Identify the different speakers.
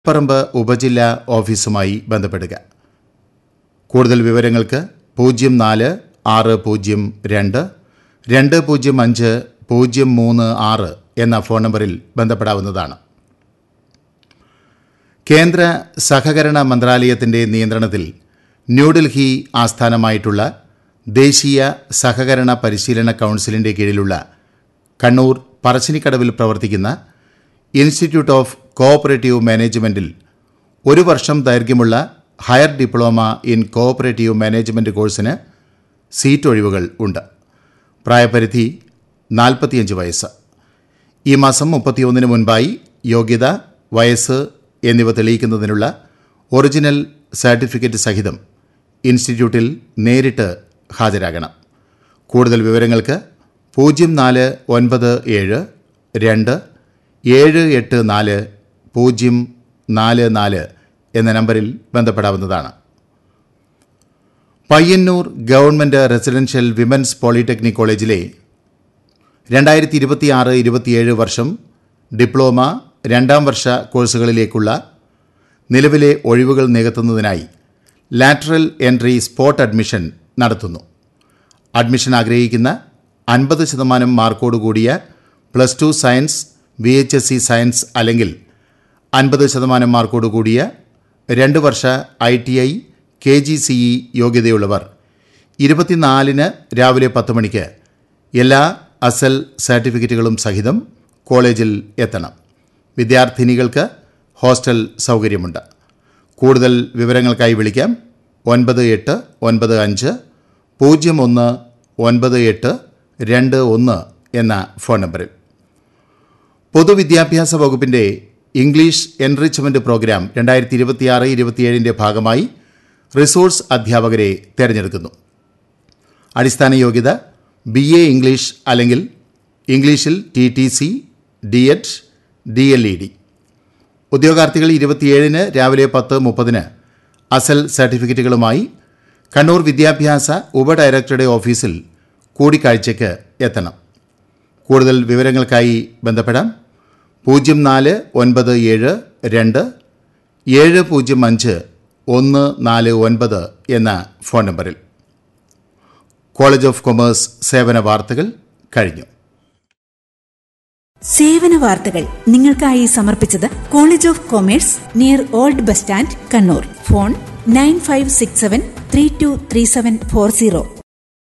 Speaker 1: പറമ്പ് ഉപജില്ലാ ഓഫീസുമായി ബന്ധപ്പെടുക കൂടുതൽ വിവരങ്ങൾക്ക് പൂജ്യം നാല് ആറ് പൂജ്യം രണ്ട് രണ്ട് പൂജ്യം അഞ്ച് പൂജ്യം മൂന്ന് ആറ് എന്ന ഫോൺ നമ്പറിൽ ബന്ധപ്പെടാവുന്നതാണ് കേന്ദ്ര സഹകരണ മന്ത്രാലയത്തിൻ്റെ നിയന്ത്രണത്തിൽ ന്യൂഡൽഹി ആസ്ഥാനമായിട്ടുള്ള ദേശീയ സഹകരണ പരിശീലന കൗൺസിലിൻ്റെ കീഴിലുള്ള കണ്ണൂർ പറശ്ശിനിക്കടവിൽ പ്രവർത്തിക്കുന്ന ഇൻസ്റ്റിറ്റ്യൂട്ട് ഓഫ് കോഓപ്പറേറ്റീവ് മാനേജ്മെൻറ്റിൽ ഒരു വർഷം ദൈർഘ്യമുള്ള higher diploma in cooperative management കോഴ്സിന് സീറ്റ് ഒഴിവുകൾ ഉണ്ട് പ്രായപരിധി നാൽപ്പത്തിയഞ്ച് വയസ്സ് ഈ മാസം മുപ്പത്തിയൊന്നിന് മുൻപായി യോഗ്യത വയസ്സ് എന്നിവ തെളിയിക്കുന്നതിനുള്ള ഒറിജിനൽ സർട്ടിഫിക്കറ്റ് സഹിതം ഇൻസ്റ്റിറ്റ്യൂട്ടിൽ നേരിട്ട് ഹാജരാകണം കൂടുതൽ വിവരങ്ങൾക്ക് പൂജ്യം നാല് ഒൻപത് ഏഴ് രണ്ട് ഏഴ് എട്ട് നാല് പൂജ്യം നാല് നാല് എന്ന നമ്പറിൽ ബന്ധപ്പെടാവുന്നതാണ് Payyanur government residential women's polytechnic കോളേജിലെ രണ്ടായിരത്തി ഇരുപത്തിയാറ് ഇരുപത്തിയേഴ് വർഷം ഡിപ്ലോമ രണ്ടാം വർഷ കോഴ്സുകളിലേക്കുള്ള നിലവിലെ ഒഴിവുകൾ നികത്തുന്നതിനായി ലാറ്ററൽ എൻട്രി സ്പോട്ട് അഡ്മിഷൻ നടത്തുന്നു അഡ്മിഷൻ ആഗ്രഹിക്കുന്ന അൻപത് ശതമാനം മാർക്കോട് കൂടിയ plus two science V H S C science അല്ലെങ്കിൽ അൻപത് ശതമാനം മാർക്കോട് കൂടിയ രണ്ട് വർഷ I T I K G C E യോഗ്യതയുള്ളവർ ഇരുപത്തിനാലിന് രാവിലെ പത്ത് മണിക്ക് എല്ലാ അസൽ സർട്ടിഫിക്കറ്റുകളും സഹിതം കോളേജിൽ എത്തണം വിദ്യാർത്ഥിനികൾക്ക് ഹോസ്റ്റൽ സൗകര്യമുണ്ട് കൂടുതൽ വിവരങ്ങൾക്കായി വിളിക്കാം ഒൻപത് എട്ട് ഒൻപത് അഞ്ച് പൂജ്യം ഒന്ന് ഒൻപത് എട്ട് രണ്ട് ഒന്ന് എന്ന ഫോൺ നമ്പറിൽ പൊതുവിദ്യാഭ്യാസ വകുപ്പിൻ്റെ ഇംഗ്ലീഷ് എൻറിച്ച്മെൻറ്റ് പ്രോഗ്രാം രണ്ടായിരത്തി ഇരുപത്തിയാറ് ഇരുപത്തിയേഴിൻ്റെ ഭാഗമായി റിസോഴ്സ് അധ്യാപകരെ തിരഞ്ഞെടുക്കുന്നു അടിസ്ഥാന യോഗ്യത ബി എ ഇംഗ്ലീഷ് അല്ലെങ്കിൽ ഇംഗ്ലീഷിൽ T T C D H D L E D ഉദ്യോഗാർത്ഥികൾ ഇരുപത്തിയേഴിന് രാവിലെ പത്ത് മുപ്പതിന് അസൽ സർട്ടിഫിക്കറ്റുകളുമായി കണ്ണൂർ വിദ്യാഭ്യാസ ഉപഡയറക്ടറുടെ ഓഫീസിൽ കൂടിക്കാഴ്ചയ്ക്ക് എത്തണം കൂടുതൽ വിവരങ്ങൾക്കായി ബന്ധപ്പെടാം പൂജ്യം നാല് ഒൻപത് ഏഴ് രണ്ട് ഏഴ് പൂജ്യം അഞ്ച് ഒന്ന് നാല് ഒൻപത് എന്ന ഫോൺ നമ്പറിൽ കോളേജ് ഓഫ് കൊമേഴ്സ് സേവന വാർത്തകൾ കഴിഞ്ഞു
Speaker 2: സേവന വാർത്തകൾ നിങ്ങൾക്കായി സമർപ്പിച്ചത് college of commerce near old bus stand Kannur phone nine five six seven three two three seven four zero